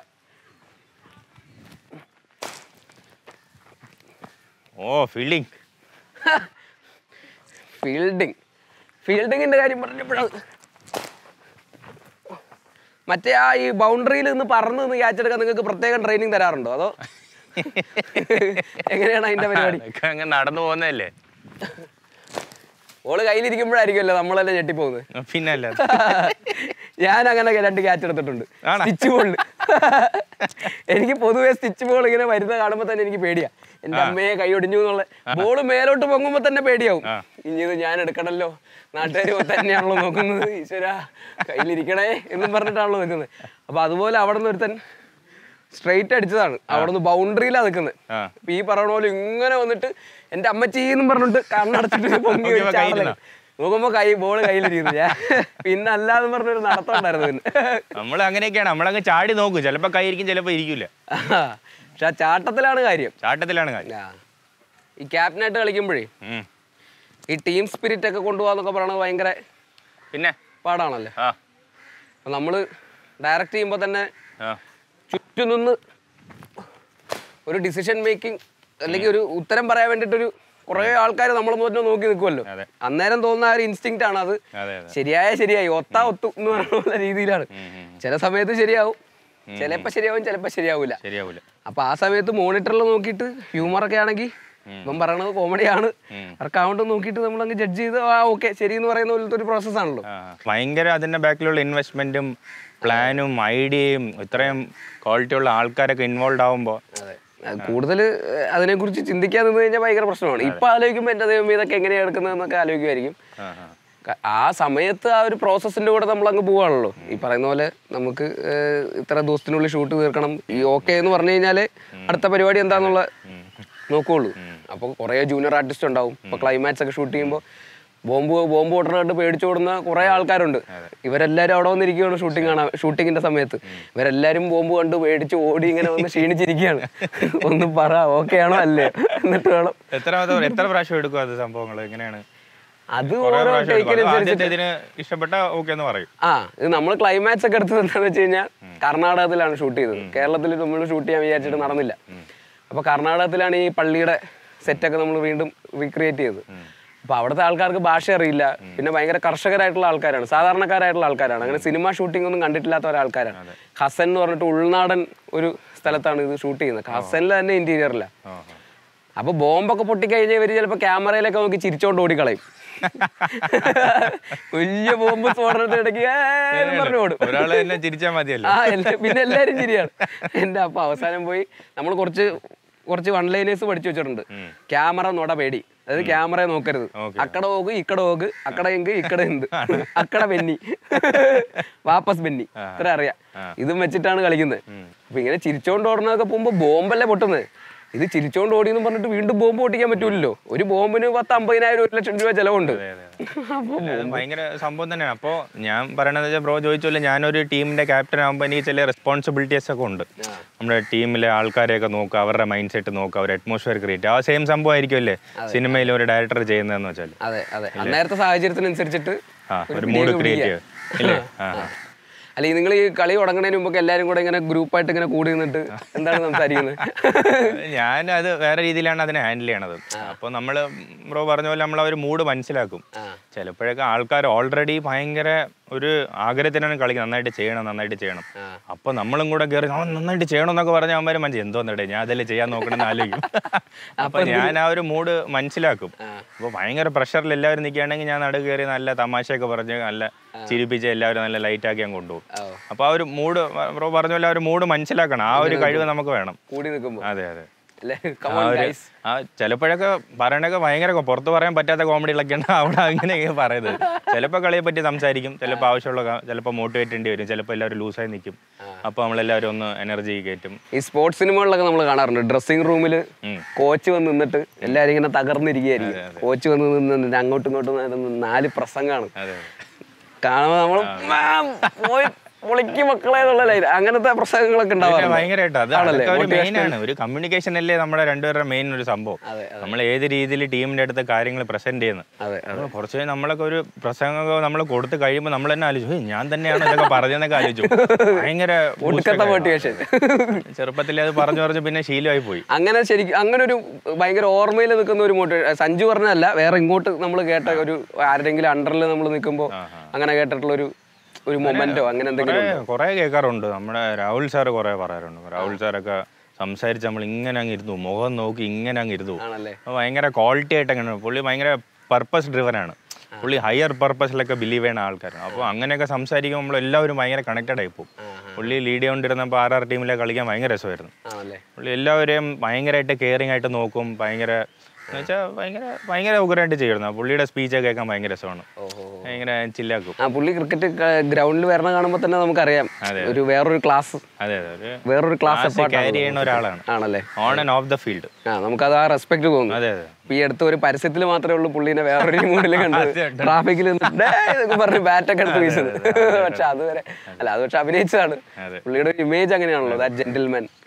ഓ ഫീൽഡിങ് ഫീൽഡിങ് ഫീൽഡിങ്ങിന്റെ കാര്യം പറഞ്ഞപ്പോഴാണ് മറ്റേ ആ ഈ ബൗണ്ടറിയിൽ നിന്ന് പറന്ന് നിന്ന് ക്യാച്ച് എടുക്കാൻ നിങ്ങൾക്ക് പ്രത്യേകം ട്രെയിനിങ് തരാറുണ്ടോ അതോ എങ്ങനെയാണ് അതിന്റെ പരിപാടി അതൊക്കെ അങ്ങ് നടന്നു പോകുന്നതല്ലേ ഓള് കയ്യിലിരിക്കുമ്പോഴായിരിക്കുമല്ലോ നമ്മളെല്ലാം ഞെട്ടിപ്പോകുന്നത് പിന്നല്ല ഞാൻ അങ്ങനെ രണ്ട് ക്യാച്ച് എടുത്തിട്ടുണ്ട് ആണോ? സ്റ്റിച്ച് ബോളിൽ എനിക്ക് പൊതുവേ സ്റ്റിച്ച് ബോൾ ഇങ്ങനെ വരുന്ന കാണുമ്പോൾ തന്നെ എനിക്ക് പേടിയാ എന്റെ അമ്മയെ കൈ ഒടിഞ്ഞു എന്നുള്ള ബോൾ മേലോട്ട് പൊങ്ങുമ്പോൾ തന്നെ പേടിയാവും ആ. ഇനി ഇത് ഞാൻ എടുക്കണല്ലോ നാട്ടുകാർ തന്നെയാണല്ലോ നോക്കുന്നത് ഈശ്വര കയ്യിലിരിക്കണേ എന്നും പറഞ്ഞിട്ടാണല്ലോ നിൽക്കുന്നത് അപ്പൊ അതുപോലെ അവിടെ നിന്ന് ഒരുത്തൻ സ്ട്രെയിറ്റ് അടിച്ചതാണ് അവിടെ നിന്ന് ബൗണ്ടറിയിലാണ് നിൽക്കുന്നത് ആ. അപ്പൊ ഈ പറയണ പോലെ ഇങ്ങനെ വന്നിട്ട് എന്റെ അമ്മച്ചീന്നും പറഞ്ഞിട്ട് കണ്ണടച്ചിട്ട് പൊങ്ങി ഒരു നോക്കിയപ്പോ കയ്യിലിരുന്നോ? ചാടല്. നോക്കുമ്പോ കൈ ബോള് കയ്യിലിരിക്കുന്നു ഞാൻ പിന്നെ അല്ലാന്ന് പറഞ്ഞൊരു നടത്തം ഉണ്ടായിരുന്നു പിന്നെ നമ്മൾ അങ്ങനെയൊക്കെയാണ് നമ്മളങ്ങ് ചാടി നോക്കും ചിലപ്പോ കൈ ഇരിക്കും ചിലപ്പോ ഇരിക്കില്ല പക്ഷെ ആ ചാട്ടത്തിലാണ് കാര്യം ചാട്ടത്തിലാണ് കാര്യം ആ. ഈ ക്യാപ്റ്റനായിട്ട് കളിക്കുമ്പോഴേ ഉം. ഈ ടീം സ്പിരിറ്റ് ഒക്കെ കൊണ്ടുപോകാന്നൊക്കെ പറയണത് ഭയങ്കര പിന്നെ പാടാണല്ലേ ആ അപ്പം നമ്മൾ ഡയറക്റ്റ് ചെയ്യുമ്പോൾ തന്നെ ആ ചുറ്റും നിന്ന് ഒരു ഡിസിഷൻ മേക്കിംഗ് അല്ലെങ്കിൽ ഒരു ഉത്തരം പറയാൻ വേണ്ടിയിട്ടൊരു കുറേ ആൾക്കാർ നമ്മളെ നോക്കി നോക്കി നിൽക്കുമല്ലോ അതെ. അന്നേരം തോന്നുന്ന ആ ഒരു ഇൻസ്റ്റിങ്ക്റ്റ് ആണ് അത് അതെ അതെ ശരിയായ ശരിയായി ഒത്താ ഒത്തു എന്ന് പറയുന്ന രീതിയിലാണ് ഉം, ഉം. ചില സമയത്ത് ശരിയാവും ചിലപ്പോൾ ശരിയാവും ചിലപ്പോൾ ശരിയാവില്ല ശരിയാവൂല അപ്പൊ ആ സമയത്ത് മോണിറ്ററിൽ നോക്കിയിട്ട് ഹ്യൂമർ ഒക്കെ ആണെങ്കിൽ ഇവൻ പറയണത് കോമഡിയാണ് വർക്കൗണ്ട് നോക്കിയിട്ട് നമ്മൾ അങ്ങ് ജഡ്ജ് ചെയ്ത് ആ ഓക്കെ ശരി എന്ന് പറയുന്ന പോലത്തെ ഒരു പ്രോസസ് ആണല്ലോ ആ, ഭയങ്കര അതിന്റെ ബാക്കിലുള്ള ഇൻവെസ്റ്റ്മെന്റും പ്ലാനും ഐഡിയയും ഇത്രയും ക്വാളിറ്റി ഉള്ള ആൾക്കാരൊക്കെ ഇൻവോൾവ് ആവുമ്പോൾ അതെ കൂടുതൽ അതിനെക്കുറിച്ച് ചിന്തിക്കാൻ നിന്ന് കഴിഞ്ഞാൽ ഭയങ്കര പ്രശ്നമാണ് ഇപ്പൊ ആലോചിക്കുമ്പോൾ എൻ്റെ ദൈവം ഇതൊക്കെ എങ്ങനെയാണ് എടുക്കുന്നതെന്നൊക്കെ ആലോചിക്കുമായിരിക്കും ക- ആ സമയത്ത് ആ ഒരു പ്രോസസ്സിന്റെ കൂടെ നമ്മൾ അങ്ങ് പോവാണല്ലോ ഈ പറയുന്ന പോലെ നമുക്ക് ഏഹ്, ഇത്ര ദിവസത്തിനുള്ളിൽ ഷൂട്ട് തീർക്കണം ഈ ഓക്കെ എന്ന് പറഞ്ഞു കഴിഞ്ഞാല് അടുത്ത പരിപാടി എന്താന്നുള്ള നോക്കുള്ളൂ അപ്പോൾ കുറേ ജൂനിയർ ആർട്ടിസ്റ്റ് ഉണ്ടാവും ഇപ്പൊ ക്ലൈമാക്സ് ഒക്കെ ഷൂട്ട് ചെയ്യുമ്പോൾ ബോംബ് ബോംബ് ഓർഡർ കണ്ട് പേടിച്ചോടുന്ന കുറേ ആൾക്കാരുണ്ട് ഇവരെല്ലാരും അവിടെ വന്നിരിക്കുകയാണ് ഷൂട്ടിംഗ് കാണാൻ ഷൂട്ടിങ്ങിന്റെ സമയത്ത് ഇവരെല്ലാരും ബോംബ് കണ്ട് പേടിച്ച് ഓടി ഇങ്ങനെ വന്ന് ക്ഷീണിച്ചിരിക്കുകയാണ് ഒന്ന് പറ ഓക്കെ ആണോ അല്ലേ എന്നിട്ട് വേണം എത്ര എത്ര പ്രാവശ്യം എടുക്കും അത് സംഭവങ്ങൾ എങ്ങനെയാണ് അത് കുറെ ഓരോ പ്രാവശ്യം എടുക്കും. അത് ടേക്കിനനുസരിച്ച് ആദ്യത്തെ ഇതിന് ഇഷ്ടപ്പെട്ട ഓക്കെ എന്ന് പറയും ആ ഇത് നമ്മൾ ക്ലൈമാക്സ് ഒക്കെ എടുത്തത് എന്താണെന്ന് വെച്ച് കഴിഞ്ഞാൽ കർണാടകത്തിലാണ് ഷൂട്ട് ചെയ്തത് കേരളത്തിൽ നമ്മൾ ഷൂട്ട് ചെയ്യാൻ വിചാരിച്ചിട്ട് നടന്നില്ല അപ്പൊ കർണാടകത്തിലാണ് ഈ പള്ളിയുടെ സെറ്റൊക്കെ നമ്മൾ വീണ്ടും റീക്രിയേറ്റ് ചെയ്തത് അപ്പൊ അവിടുത്തെ ആൾക്കാർക്ക് ഭാഷ അറിയില്ല പിന്നെ ഭയങ്കര കർഷകരായിട്ടുള്ള ആൾക്കാരാണ് സാധാരണക്കാരായിട്ടുള്ള ആൾക്കാരാണ് അങ്ങനെ സിനിമ ഷൂട്ടിംഗ് ഒന്നും കണ്ടിട്ടില്ലാത്ത ഒരാൾക്കാരാണ് ഹസൻ എന്ന് പറഞ്ഞിട്ട് ഉൾനാടൻ ഒരു സ്ഥലത്താണ് ഇത് ഷൂട്ട് ചെയ്യുന്നത് ഹസനിൽ തന്നെ ഇന്റീരിയറില്ല ആ, അപ്പൊ ബോംബൊക്കെ പൊട്ടിക്കഴിഞ്ഞാൽ ഇവര് ചിലപ്പോ ക്യാമറയിലൊക്കെ നോക്കി ചിരിച്ചോണ്ട് ഓടിക്കളയും വലിയ ബോംബ് സ്ഫോടനത്തിന് ഇടയ്ക്ക് ഏന്ന് പറഞ്ഞു ഓടും ഒരാൾ തന്നെ ചിരിച്ചാൽ മതിയല്ലോ ആ എല്ലാ- പിന്നെ എല്ലാരും ശരിയാണ് എന്റെ അപ്പൊ അവസാനം പോയി നമ്മൾ കുറച്ച് കുറച്ച് വൺ ലൈനേഴ്സ് പഠിച്ചു വെച്ചിട്ടുണ്ട് ക്യാമറ നോട പേടി അതായത് ക്യാമറയെ നോക്കരുത് Okay. അക്കട പോക് ഇക്കട പോക് അക്കട എങ്ക് ഇക്കട എന്ത് അക്കട ബെന്നി വാപ്പസ് ബെന്നി ഇത്ര അറിയാം ഇതും വെച്ചിട്ടാണ് കളിക്കുന്നത് അപ്പൊ ഇങ്ങനെ ചിരിച്ചോണ്ട് ഓടുന്നതൊക്കെ പോകുമ്പോ ബോംബല്ലേ പൊട്ടുന്നത് ഇത് ചിരിച്ചോണ്ട് ഓടി എന്ന് പറഞ്ഞിട്ട് വീണ്ടും ബോംബ് പൊട്ടിക്കാൻ പറ്റൂലല്ലോ ഒരു ബോംബിന് പത്ത് അമ്പതിനായിരം ഒരു ലക്ഷം രൂപ ചെലവുണ്ട് അപ്പൊ അല്ല, അത് ഭയങ്കര സംഭവം തന്നെയാണ് അപ്പോൾ ഞാൻ പറയണത് വെച്ചാൽ ബ്രോ ചോദിച്ചല്ലേ ഞാനൊരു ടീമിന്റെ ക്യാപ്റ്റൻ ആകുമ്പോൾ എനിക്ക് ചില റെസ്പോൺസിബിലിറ്റീസ് ഒക്കെ ഉണ്ട് നമ്മുടെ ടീമിലെ ആൾക്കാരെയൊക്കെ നോക്കുക അവരുടെ മൈൻഡ് സെറ്റ് നോക്കുക അവർ അറ്റ്മോസ്ഫിയർ ക്രിയേറ്റ് ആ സെയിം സംഭവം ആയിരിക്കുമല്ലേ സിനിമയിൽ ഒരു ഡയറക്ടർ ചെയ്യുന്നതെന്ന് വെച്ചാൽ അതെ അതെ അന്നേരത്തെ സാഹചര്യത്തിനനുസരിച്ചിട്ട് ആ ഒരു ഒരു മൂഡ് ഇതിലേക്ക് ക്രിയേറ്റ് പിടിക്കുക. ചെയ്യുക ഇല്ലേ ആ ആ. അല്ലെങ്കിൽ നിങ്ങൾ ഈ കളി തുടങ്ങുന്നതിന് മുമ്പൊക്കെ എല്ലാരും കൂടെ ഇങ്ങനെ ഗ്രൂപ്പായിട്ട് ഇങ്ങനെ കൂടി നിന്നിട്ട് എന്താണ് സംസാരിക്കുന്നത് ഞാൻ അത് വേറെ രീതിയിലാണ് അതിനെ ഹാൻഡിൽ ചെയ്യണത് അപ്പോൾ നമ്മൾ ബ്രോ പറഞ്ഞ പോലെ നമ്മൾ ആ ഒരു മൂഡ് മനസ്സിലാക്കും ആ. ചിലപ്പോഴൊക്കെ ആൾക്കാർ ഓൾറെഡി ഭയങ്കര ഒരു ആഗ്രഹത്തിനാണ് കളിക്കുന്നത് നന്നായിട്ട് ചെയ്യണം നന്നായിട്ട് ചെയ്യണം ആ. അപ്പൊ നമ്മളും കൂടെ കയറി "ആ, നന്നായിട്ട് ചെയ്യണം എന്നൊക്കെ പറഞ്ഞ അവന്മാര് മനസ്സിൽ എന്തോന്നടേ ഞാൻ അതല്ലേ ചെയ്യാൻ നോക്കണമെന്ന് ആലോചിക്കും അപ്പൊ ഞാൻ ആ ഒരു മൂഡ് മനസ്സിലാക്കും അപ്പൊ ഭയങ്കര പ്രഷറിൽ എല്ലാവരും നിൽക്കുകയാണെങ്കിൽ ഞാൻ നടു കയറി നല്ല തമാശയൊക്കെ പറഞ്ഞ് നല്ല ചിരിപ്പിച്ച് എല്ലാവരും നല്ല ലൈറ്റ് ആക്കി ഞാൻ കൊണ്ടുപോകും ഓ, അപ്പൊ ആ ഒരു മൂഡ് ബ്രോ പറഞ്ഞ പോലെ ആ ഒരു മൂഡ് മനസ്സിലാക്കണം ആ ഒരു കഴിവ് നമുക്ക് വേണം കൂടി നിൽക്കുമ്പോ അതെ അതെ അല്ലേ ആ കമോൺ ഒരു- ഗൈസ് ആ ചിലപ്പോഴൊക്കെ പറയണൊക്കെ ഭയങ്കര കൊ- പുറത്ത് പറയാൻ പറ്റാത്ത കോമഡികളൊക്കെയാണ് അവിടെ അങ്ങനെയൊക്കെ പറയുന്നത് ചിലപ്പോൾ കളിയെ പറ്റി സംസാരിക്കും ചിലപ്പോൾ ആവശ്യമുള്ള ചിലപ്പോൾ മോട്ടിവേറ്റ് ചെയ്യേണ്ടി വരും ചിലപ്പോൾ എല്ലാവരും ലൂസായി നിൽക്കും അപ്പോൾ നമ്മളെല്ലാവരും ഒന്ന് എനർജി കയറ്റും ഈ സ്പോർട്സ് സിനിമകളിലൊക്കെ നമ്മൾ കാണാറുണ്ട് ഡ്രസ്സിംഗ് റൂമിൽ ഉം. കോച്ച് വന്ന് നിന്നിട്ട് എല്ലാരും ഇങ്ങനെ തകർന്നിരിക്കുകയായിരിക്കും കോച്ച് വന്ന് നിന്ന് അങ്ങോട്ടും ഇങ്ങോട്ടും നടന്ന് നാല് പ്രസംഗമാണ് അതെ കാണുമ്പോൾ നമ്മൾ പോയി പൊളിക്ക് മക്കളെ എന്നുള്ള ലൈൻ അങ്ങനത്തെ പ്രസംഗങ്ങളൊക്കെ പിന്നെ ഉണ്ടാവാറുണ്ട് ഭയങ്കരമായിട്ട് അത് ആണല്ലേ? അതൊക്കെ ഒരു മെയിൻ Motivational. ആണ് ഒരു കമ്മ്യൂണിക്കേഷൻ അല്ലേ നമ്മുടെ രണ്ടുപേരുടെ മെയിൻ ഒരു സംഭവം അതെ നമ്മൾ ഏത് രീതിയിൽ ടീമിന്റെ അടുത്ത് കാര്യങ്ങൾ പ്രസന്റ് ചെയ്യുന്നത് അതെ അപ്പോൾ കുറച്ച് കഴിഞ്ഞ് നമ്മളൊക്കെ ഒരു പ്രസംഗമൊക്കെ നമ്മൾ കൊടുത്ത് കഴിയുമ്പോൾ നമ്മൾ തന്നെ ആലോചിച്ചു "ഹേയ്, ഞാൻ തന്നെയാണ് ഇതൊക്കെ പറഞ്ഞതെന്നൊക്കെ ആലോചിച്ചു ഭയങ്കര ഒടുക്കത്തെ മോട്ടിവേഷൻ ചെറുപ്പത്തിൽ അത് പറഞ്ഞു പറഞ്ഞു പിന്നെ ശീലമായി പോയി അങ്ങനെ ശരിക്കും അങ്ങനെ ഒരു ഭയങ്കര ഓർമ്മയിൽ നിൽക്കുന്ന ഒരു മോട്ടിവേഷൻ സഞ്ജു പറഞ്ഞല്ല വേറെ ഇങ്ങോട്ട് നമ്മൾ കേട്ട ഒരു ആരുടെങ്കിലും അണ്ടറിൽ നമ്മൾ നിൽക്കുമ്പോൾ അങ്ങനെ കേട്ടിട്ടുള്ള ഒരു ഒരു മൊമെന്റോ അങ്ങനെ എന്തെങ്കിലും കുറേ കുറേ കേൾക്കാറുണ്ട് നമ്മുടെ രാഹുൽ സാറ് കുറേ പറയാറുണ്ട് രാഹുൽ സാറൊക്കെ സംസാരിച്ച് നമ്മൾ ഇങ്ങനെ അങ്ങ് ഇരുന്നു മുഖം നോക്കി ഇങ്ങനെ അങ്ങ് ഇരുന്നു ആണല്ലേ അപ്പോൾ ഭയങ്കര ക്വാളിറ്റി ആയിട്ട് അങ്ങനെ പുള്ളി ഭയങ്കര പർപ്പസ് ഡ്രിവൻ ആണ് പുള്ളി ഹയർ പർപ്പസിലൊക്കെ ബിലീവ് ചെയ്യുന്ന ആൾക്കാരാണ് അപ്പോൾ അങ്ങനെയൊക്കെ സംസാരിക്കുമ്പോൾ നമ്മൾ എല്ലാവരും ഭയങ്കര കണക്റ്റഡ് ആയി പോകും പുള്ളി ലീഡ് ചെയ്തുകൊണ്ടിരുന്നപ്പോൾ ആർ ആർ ടീമിലെ കളിക്കാൻ ഭയങ്കര രസമായിരുന്നു ആണല്ലേ പുള്ളി എല്ലാവരെയും ഭയങ്കരമായിട്ട് കെയറിങ് ആയിട്ട് നോക്കും ഭയങ്കര എന്ന് വെച്ചാൽ ഭയങ്കര ഭയങ്കര ഉഗ്രമായിട്ട് ചെയ്യുന്നു പുള്ളിയുടെ സ്പീച്ചൊക്കെ കേൾക്കാൻ ഭയങ്കര രസമാണ് ഓഹോ ഭയങ്കര ചില്ലാക്കും ആ പുള്ളി ക്രിക്കറ്റ് ഗ്രൗണ്ടിൽ വരണ കാണുമ്പോൾ തന്നെ നമുക്കറിയാം ഒരു വേറൊരു ക്ലാസ് അതെ അതെ ഒരു വേറൊരു ക്ലാസ് ക്യാരി ചെയ്യുന്ന ഒരാളാണ് ആണല്ലേ on and off the field ആ നമുക്കത് ആ റെസ്പെക്ട് തോന്നുന്നു അതെ അതെ ഇപ്പൊ ഈ അടുത്ത ഒരു പരസ്യത്തിൽ മാത്രമേ ഉള്ളൂ പുള്ളിനെ വേറൊരു മൂഡിൽ കണ്ടത് ട്രാഫിക്കിൽ ഇതൊക്കെ പറഞ്ഞ് ബാറ്റൊക്കെ എടുത്ത് വീശുന്നത് പക്ഷെ അതുവരെ അല്ല അത് പക്ഷെ അഭിനയിച്ചതാണ് അതെ. പുള്ളിയുടെ ഒരു ഇമേജ് അങ്ങനെയാണല്ലോ ദാറ്റ് ജെന്റിൽമാൻ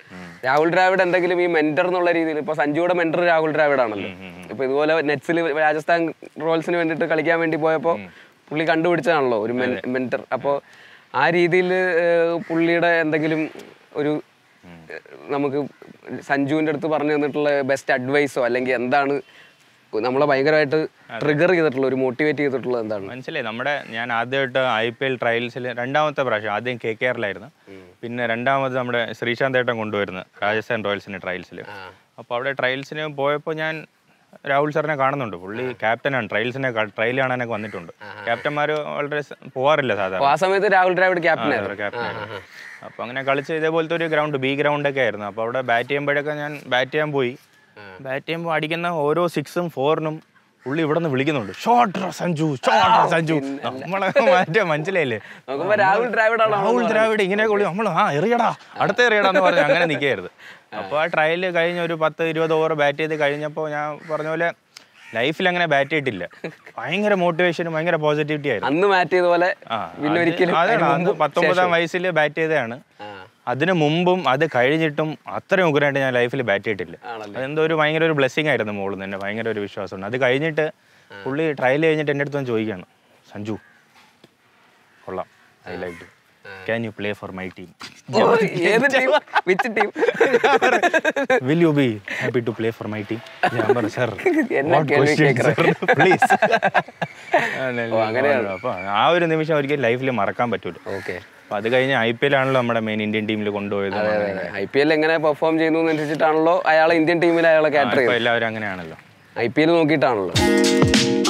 രാഹുൽ ദ്രാവിഡ് എന്തെങ്കിലും ഈ മെന്റർ എന്നുള്ള രീതിയിൽ ഇപ്പൊ സഞ്ജുയുടെ മെന്റർ രാഹുൽ ദ്രാവിഡ് ആണല്ലോ ഇപ്പൊ ഇതുപോലെ നെറ്റ്സിൽ രാജസ്ഥാൻ റോയൽസിന് വേണ്ടിയിട്ട് കളിക്കാൻ വേണ്ടി പോയപ്പോ പുള്ളി കണ്ടുപിടിച്ചതാണല്ലോ ഒരു മെന്റർ അപ്പോൾ ആ രീതിയിൽ പുള്ളിയുടെ എന്തെങ്കിലും ഒരു ഏഹ്, നമുക്ക് സഞ്ജുവിന്റെ അടുത്ത് പറഞ്ഞു തന്നിട്ടുള്ള ബെസ്റ്റ് അഡ്വൈസോ അല്ലെങ്കിൽ എന്താണ് നമ്മളെ ഭയങ്കരമായിട്ട് ട്രിഗർ ചെയ്തിട്ടുള്ള ഒരു മോട്ടിവേറ്റ് ചെയ്തിട്ടുള്ളത് എന്താണ് മനസ്സിലായി നമ്മുടെ ഞാൻ ആദ്യമായിട്ട് ഐ പി എൽ ട്രയൽസിൽ രണ്ടാമത്തെ പ്രാവശ്യം ആദ്യം കെ കെ ആറിലായിരുന്നു പിന്നെ രണ്ടാമത് നമ്മുടെ ശ്രീശാന്ത് ഏട്ടൻ കൊണ്ടുവരുന്നത് രാജസ്ഥാൻ റോയൽസിന്റെ ട്രയൽസിൽ അപ്പോൾ അവിടെ ട്രയൽസിന് പോയപ്പോൾ ഞാൻ രാഹുൽ സാറിനെ കാണുന്നുണ്ട് പുള്ളി ക്യാപ്റ്റനാണ് ട്രയൽസിനെ ട്രയൽ കാണാനൊക്കെ വന്നിട്ടുണ്ട് ക്യാപ്റ്റന്മാർ വളരെ സ- പോവാറില്ല അപ്പോൾ സാധാരണ ആ സമയത്ത് രാഹുൽ ദ്രാവിഡ് ക്യാപ്റ്റൻ ആയിരുന്നു ക്യാപ്റ്റൻ അപ്പോൾ അങ്ങനെ കളിച്ച് ഇതേപോലത്തെ ഒരു ഗ്രൗണ്ട് ബി ഗ്രൗണ്ട് ഒക്കെ ആയിരുന്നു അപ്പോൾ അവിടെ ബാറ്റ് ചെയ്യുമ്പോഴൊക്കെ ഞാൻ ബാറ്റ് ചെയ്യാൻ പോയി ബാറ്റ് ചെയ്യുമ്പോൾ അടിക്കുന്ന ഓരോ സിക്സും ഫോറിനും പുള്ളി ഇവിടെ നിന്ന് വിളിക്കുന്നുണ്ട് ഷോട്ട് സഞ്ജു ഷോട്ട് സഞ്ജു നമ്മളെ മാറ്റ മനസ്സിലായില്ലേ നോക്കുമ്പോ രാഹുൽ ദ്രാവിഡ് ആണോ രാഹുൽ ദ്രാവിഡ് ഇങ്ങനെ വിളി നമ്മൾ ആ എറിയടാ അടുത്ത എറിയടാ എന്ന് പറഞ്ഞ് അങ്ങനെ നിൽക്കായിരുന്നു അപ്പോൾ ആ ട്രയൽ കഴിഞ്ഞ ഒരു പത്ത് ഇരുപത് ഓവർ ബാറ്റ് ചെയ്ത് കഴിഞ്ഞപ്പോൾ ഞാൻ പറഞ്ഞ പോലെ ലൈഫിൽ അങ്ങനെ ബാറ്റ് ചെയ്തിട്ടില്ല ഭയങ്കര മോട്ടിവേഷനും ഭയങ്കര പോസിറ്റിവിറ്റി ആയിരുന്നു അന്ന് മാറ്റ് ചെയ്ത പോലെ ആ, പിന്നെ അത് ഒരിക്കലും അതാണ് അതിന് അന്ന് മുമ്പും പത്തൊമ്പതാം വയസ്സിൽ ബാറ്റ് ചെയ്തതാണ് ആ, അതിന് മുമ്പും അത് കഴിഞ്ഞിട്ടും അത്രയും ഉഗ്രനായിട്ട് ഞാൻ ലൈഫിൽ ബാറ്റ് ചെയ്തിട്ടില്ല ആണല്ലേ അതെന്തോ ഒരു ഭയങ്കര ഒരു ബ്ലെസ്സിങ് ആയിരുന്നു മോളിൽ തന്നെ ഭയങ്കര ഒരു വിശ്വാസമുണ്ട് അത് കഴിഞ്ഞിട്ട് പുള്ളി ട്രയൽ കഴിഞ്ഞിട്ട് എൻ്റെ അടുത്ത് വന്ന് ചോദിക്കുകയാണ് സഞ്ജു കൊള്ളാം I like to can you play for my team ഓ, ഏത് team which team will you be happy to play for my team ഞാൻ പറഞ്ഞു സർ എന്നാ കേൾവി കേൾക്കറേ?" പ്ലീസ് അങ്ങനെയാണ്. അപ്പോൾ ആ ഒരു നിമിഷം ഒരിക്കലും ലൈഫിൽ മറക്കാൻ പറ്റൂല ഓക്കെ അപ്പോൾ അത് കഴിഞ്ഞ് ഐ പി എൽ ആണല്ലോ നമ്മുടെ മെയിൻ ഇന്ത്യൻ ടീമിൽ കൊണ്ടുപോയത് ഐ പി എൽ എങ്ങനെ പെർഫോം ചെയ്യുന്നു അനുസരിച്ചിട്ടാണല്ലോ അയാളെ ഇന്ത്യൻ ടീമിൽ അയാളെ കാറ്റർ ഇപ്പോൾ എല്ലാവരും അങ്ങനെയാണല്ലോ ഐ പി എൽ നോക്കിയിട്ടാണല്ലോ